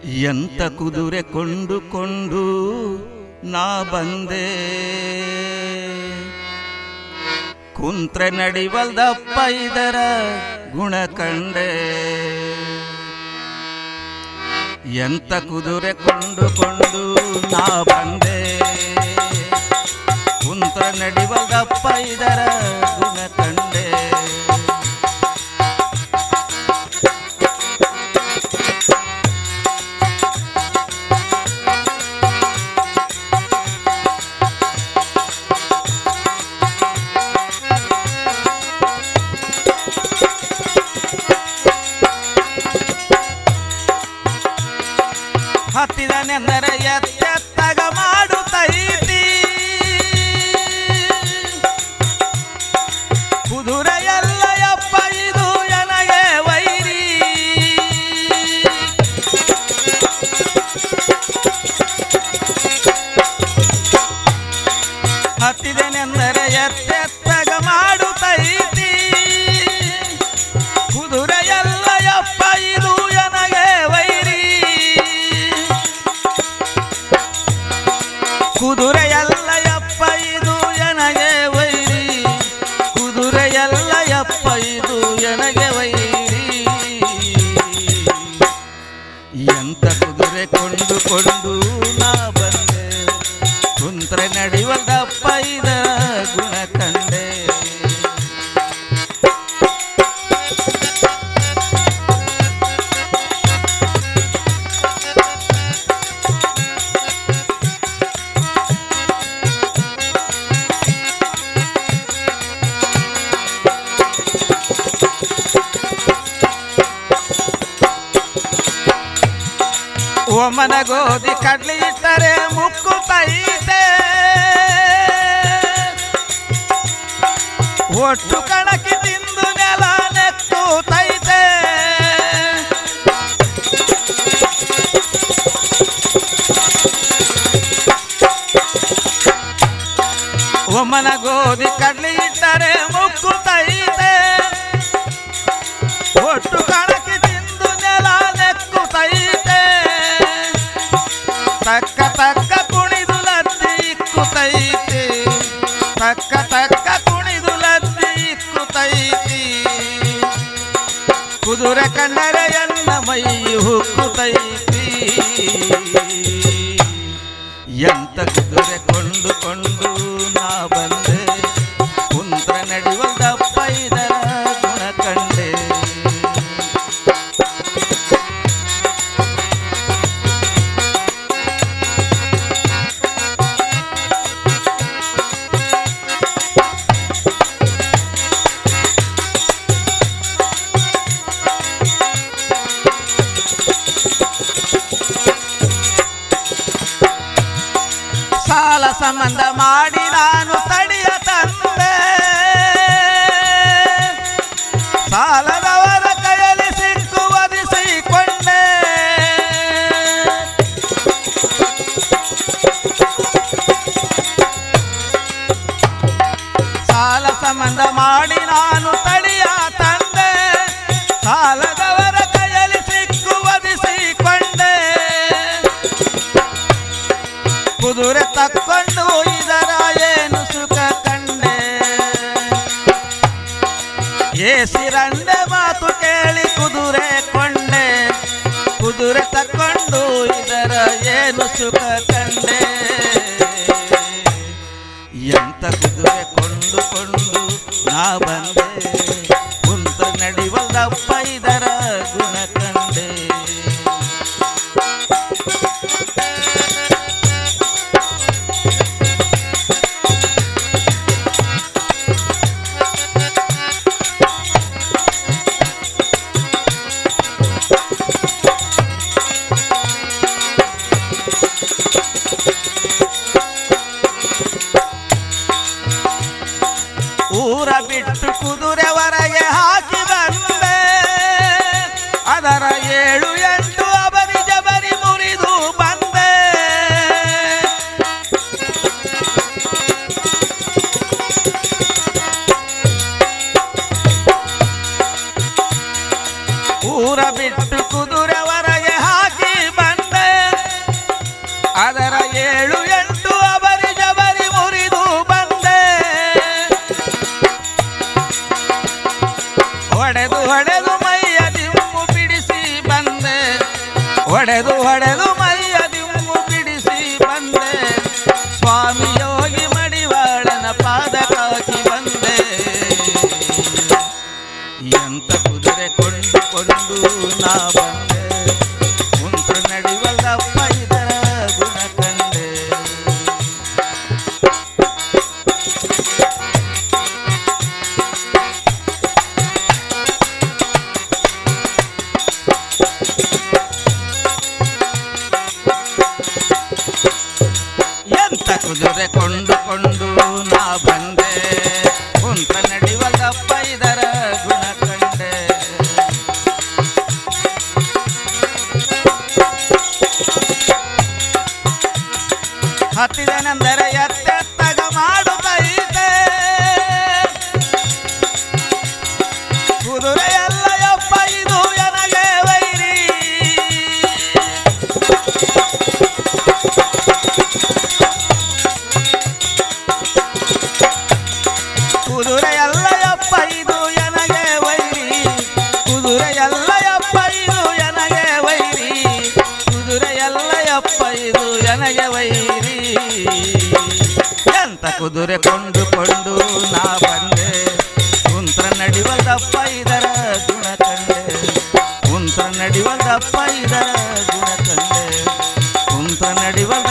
ಎಂತ ಕುದುರೆ ಕೊಂಡುಕೊಂಡು ನಾ ಬಂದೆ ಕುಂತ್ರ ನಡಿವಲ್ದಪ್ಪ ಇದರ ಗುಣ ಕಂಡೆ ಎಂತ ಕುದುರೆ ಕೊಂಡುಕೊಂಡು ನಾ ಬಂದೆ ಕುಂತ್ರ ನಡಿವಲ್ದಪ್ಪ ಇದರ ಗುಣ ಕಂಡೆ ಹತ್ತಿದನೆಂದರೆ ಎತ್ತೆತ್ತಗ ಮಾಡುತ್ತೈತಿ ಕುದುರೆಯಲ್ಲ ಯಪ್ಪ ಇದು ನನಗೆ ವೈರಿ ಹತ್ತಿದನೆಂದರೆ ಎತ್ತೆತ್ತಗ ಮಾಡುತ್ತೈತಿ ಕುದುರೆಯಲ್ಲ ಯಪ್ಪ ಇದು ನನಗೆ ವೈರಿ ಕುದುರೆಯಲ್ಲ ಯಪ್ಪ ಇದು ಎನಗೆ ವೈರಿ ಕುದುರೆಯಲ್ಲ ಯಪ್ಪ ಇದು ಎನಗೆ ವೈರಿ ಎಂತ ಕುದುರೆ ಕೊಂಡುಕೊಂಡು ನಾ ಬಂದೆ ಕುಂತ್ರೆ ನಡೆಯುವುದಪ್ಪ ಇದ ಗುಣ ಕಂಡೆ ಓಮನ ಗೋಧಿ ಕಡ್ಲಿ ಇಟ್ಟರೆ ಮುಕ್ಕು ತೈತೆ ಒಟ್ಟು ಕಣಕಿ ತಿಂದು ನೆಲ ನೆತ್ತು ತೈತೆ ಒಮ್ಮನ ಗೋಧಿ ಕಡ್ಲಿ ಇಟ್ಟರೆ ಮುಕ್ಕು ತೈತೆ ಒಟ್ಟು ಕಣಕಿ ತಿಂದು ನೆಲ ನೆಕ್ಕು ತೈತೆ ತಕ್ಕ ತಕ್ಕ ಕುಣಿದು ಲದ್ದಿ ಇಕ್ಕುತೈತಿ ತಕ್ಕ ತಕ್ಕ ಕುಣಿದು ಲದ್ದಿ ಇಕ್ಕುತೈತಿ ಕುದುರೆ ಕಂಡರೆ ಎನ್ನ ಮೈ ಹುಕ್ಕುತೈತಿ ಎಂತ ಕುದುರೆ ಕೊಂಡುಕೊಂಡು ನಾ ಬಂದೆ ಕುಂತ್ರ ನಡೆಯುವುದಪ್ಪ ಇದರ ಗುಣ ಕಂಡೆ ಸಾಲ ಸಂಬಂಧ ಮಾಡಿ ನಾನು ತಡಿಯ ತಂದೆ ಸಾಲದವರ ಕೈಯಲ್ಲಿ ಸಿಕ್ಕು ಒದಿಸಿಕೊಂಡೆ ಸಾಲ ಸಂಬಂಧ ಮಾಡಿ ನಾನು ತಡಿಯ ತಂದೆ ಸಾಲದವರ ಕೈಯಲ್ಲಿ ಸಿಕ್ಕು ಒದಿಸಿಕೊಂಡೆ ಕುದುರೆ ತಕ್ಕೊಂಡು ಇದರ ಏನು ಸುಖ ಕಂಡೆ ಏಸಿರಂಡೆ ಮಾತು ಕೇಳಿ ಕುದುರೆ ಕೊಂಡೆ ಕುದುರೆ ತಕ್ಕೊಂಡು ಇದರ ಏನು ಸುಖ ಕಂಡೆ ಎಂತ ಕುದುರೆ ಕೊಂಡುಕೊಂಡು ನಾ ಬಂದೆ ಕುಂತ ನಡೆಯುವುದಪ್ಪ ಇದರ ಗುಣ ಕಂಡೆ ಊರ ಬಿಟ್ಟು ಕುದುರೆ ಹೊರಗೆ ಹಾಕಿ ಬಂದೆ ಅದರ ಏಳು ಎಂಟು ಅಬರಿ ಜಬರಿ ಮುರಿದು ಬಂದೆ ಊರ ಬಿಟ್ಟು ಕುದುರೆ ಹೊರಗೆ ಹಾಕಿ ಬಂದೆ ಹೊಡೆದು ಹೊಡೆದು ಮೈಯ ದಿಮ್ಮು ಬಿಡಿಸಿ ಬಂದೆ ಸ್ವಾಮಿ ಯೋಗಿ ಮಡಿವಾಳನ ಪಾದ ಕಾಕಿ ಬಂದೆ ಎಂತ ಕುದುರೆ ಕೊಂಡುಕೊಂಡು ನಾ ಬಂದೆ ಕುಂತ್ರ ನಡಿವಲ್ಲಪ್ಪ ಇದರ ಗುಣ ಕಂಡೆ ಎಂತ ಕುದುರೆ ಕೊಂಡುಕೊಂಡು ನಾ ಬಂದೆ ಕುಂತ ನಡಿವಲ್ಲಪ್ಪ ಇದರ ಗುಣ ಕಂಡೆ ಹತ್ತಿದನೆಂದರೆ ಎತ್ತೆತ್ತಗ ಮಾಡುತ್ತೈತೆ ಕುದುರೆ ಎಲ್ಲ ಯಪ್ಪ ಇದು ನನಗೆ ವೈರಿ ಕುದುರೆ ಎಲ್ಲ ಯಪ್ಪ ಇದು ನನಗೆ ವೈರಿ ಕುದುರೆ ಎಲ್ಲ ಯಪ್ಪ ಇದು ನನಗೆ ವೈರಿ ಕುದುರೆ ಎಲ್ಲ ಯಪ್ಪ ಇದು ನನಗೆ ವೈರಿ ಎಂತ ಕುದುರೆ ಕೊಂಡುಕೊಂಡು ನಾ ಬಂದೆ ಕುಂತ್ರ ನಡಿವಲ್ದಪ್ಪ ಇದರ ಗುಣ ಕಂಡೆ ಕುಂತ್ರ ನಡಿವಲ್ದಪ್ಪ ಇದರ ಗುಣ ಕಂಡೆ ಕುಂತ್ರ ನಡಿವಲ್ದ